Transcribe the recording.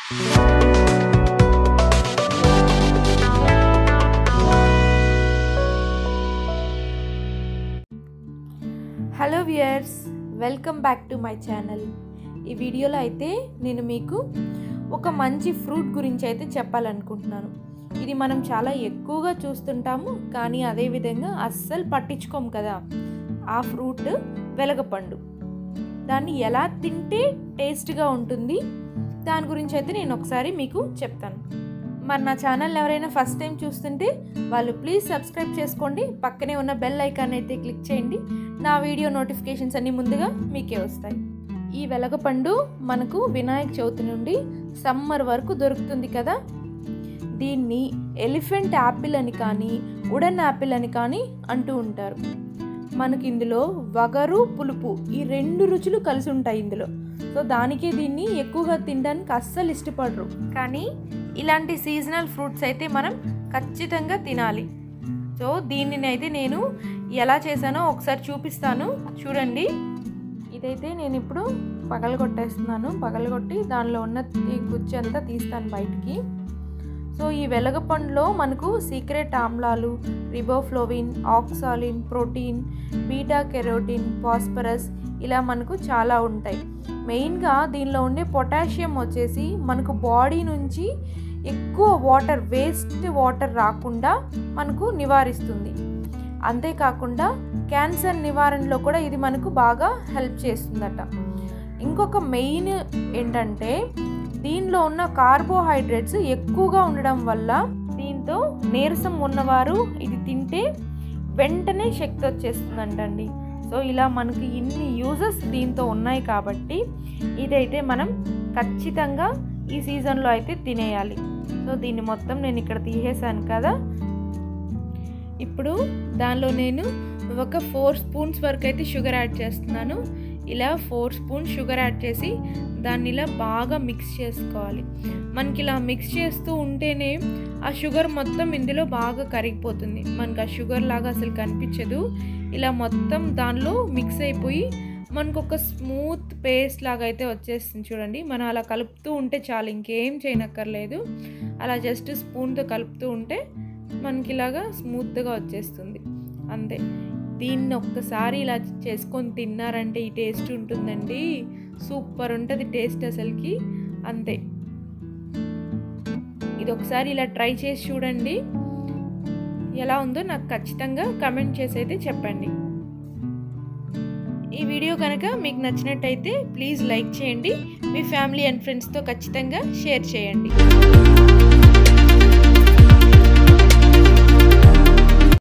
hello viewers welcome back to my channel ఈ వీడియోలో అయితే నేను మీకు ఒక మంచి ఫ్రూట్ గురించి అయితే చెప్పాలనుకుంటున్నాను ఇది మనం చాలా ఎక్కువగా చూస్తుంటాము కానీ అదేవిధంగా అస్సలు పట్టించుకోము కదా ఆ ఫ్రూట్ వెలగపండు దాన్ని ఎలా తింటే టేస్ట్గా ఉంటుంది దాని గురించి అయితే నేను ఒకసారి మీకు చెప్తాను మరి నా ఛానల్ ఎవరైనా ఫస్ట్ టైం చూస్తుంటే వాళ్ళు ప్లీజ్ సబ్స్క్రైబ్ చేసుకోండి పక్కనే ఉన్న బెల్ ఐకాన్ అయితే క్లిక్ చేయండి నా వీడియో నోటిఫికేషన్స్ అన్నీ ముందుగా మీకే వస్తాయి ఈ వెలగపండు మనకు వినాయక చవితి నుండి సమ్మర్ వరకు దొరుకుతుంది కదా దీన్ని ఎలిఫెంట్ యాపిల్ అని కానీ ఉడన్ యాపిల్ అని కానీ అంటూ ఉంటారు మనకి ఇందులో వగరు పులుపు ఈ రెండు రుచులు కలిసి ఉంటాయి ఇందులో సో దానికే దీన్ని ఎక్కువగా తినడానికి అస్సలు ఇష్టపడరు కానీ ఇలాంటి సీజనల్ ఫ్రూట్స్ అయితే మనం ఖచ్చితంగా తినాలి సో దీనిని అయితే నేను ఎలా చేశానో ఒకసారి చూపిస్తాను చూడండి ఇదైతే నేను ఇప్పుడు పగలగొట్టేస్తున్నాను పగలగొట్టి దానిలో ఉన్న ఈ గుజ్జు అంతా తీస్తాను బయటికి సో ఈ వెలగపండులో మనకు సీక్రెట్ ఆమ్లాలు రిబోఫ్లోవిన్ ఆక్సాలిన్ ప్రోటీన్ బీటా కెరోటిన్ ఫాస్ఫరస్ ఇలా మనకు చాలా ఉంటాయి మెయిన్గా దీనిలో ఉండే పొటాషియం వచ్చేసి మనకు బాడీ నుంచి ఎక్కువ వాటర్ వేస్ట్ వాటర్ రాకుండా మనకు నివారిస్తుంది అంతేకాకుండా క్యాన్సర్ నివారణలో కూడా ఇది మనకు బాగా హెల్ప్ చేస్తుందట ఇంకొక మెయిన్ ఏంటంటే దీనిలో ఉన్న కార్బోహైడ్రేట్స్ ఎక్కువగా ఉండడం వల్ల దీంతో నీరసం ఉన్నవారు ఇది తింటే వెంటనే శక్తి వచ్చేస్తుందంటండి సో ఇలా మనకి ఇన్ని యూజెస్ దీంతో ఉన్నాయి కాబట్టి ఇదైతే మనం ఖచ్చితంగా ఈ సీజన్లో అయితే తినేయాలి సో దీన్ని మొత్తం నేను ఇక్కడ తీసేసాను కదా ఇప్పుడు దానిలో నేను ఒక ఫోర్ స్పూన్స్ వరకు అయితే షుగర్ యాడ్ చేస్తున్నాను ఇలా ఫోర్ స్పూన్ షుగర్ యాడ్ చేసి దాన్ని ఇలా బాగా మిక్స్ చేసుకోవాలి మనకి ఇలా మిక్స్ చేస్తూ ఉంటేనే ఆ షుగర్ మొత్తం ఇందులో బాగా కరిగిపోతుంది మనకు ఆ షుగర్ లాగా అసలు కనిపించదు ఇలా మొత్తం దానిలో మిక్స్ అయిపోయి మనకు ఒక స్మూత్ పేస్ట్ లాగా అయితే వచ్చేస్తుంది చూడండి మనం అలా కలుపుతూ ఉంటే చాలు ఇంకేం చేయనక్కర్లేదు అలా జస్ట్ స్పూన్తో కలుపుతూ ఉంటే మనకి ఇలాగా స్మూత్గా వచ్చేస్తుంది అంతే దీన్ని ఒక్కసారి ఇలా చేసుకొని తిన్నారంటే ఈ టేస్ట్ ఉంటుందండి సూపర్ ఉంటుంది టేస్ట్ అసలుకి అంతే ఇది ఒకసారి ఇలా ట్రై చేసి చూడండి ఎలా ఉందో నాకు ఖచ్చితంగా కమెంట్ చేసి అయితే చెప్పండి ఈ వీడియో కనుక మీకు నచ్చినట్టయితే ప్లీజ్ లైక్ చేయండి మీ ఫ్యామిలీ అండ్ ఫ్రెండ్స్తో ఖచ్చితంగా షేర్ చేయండి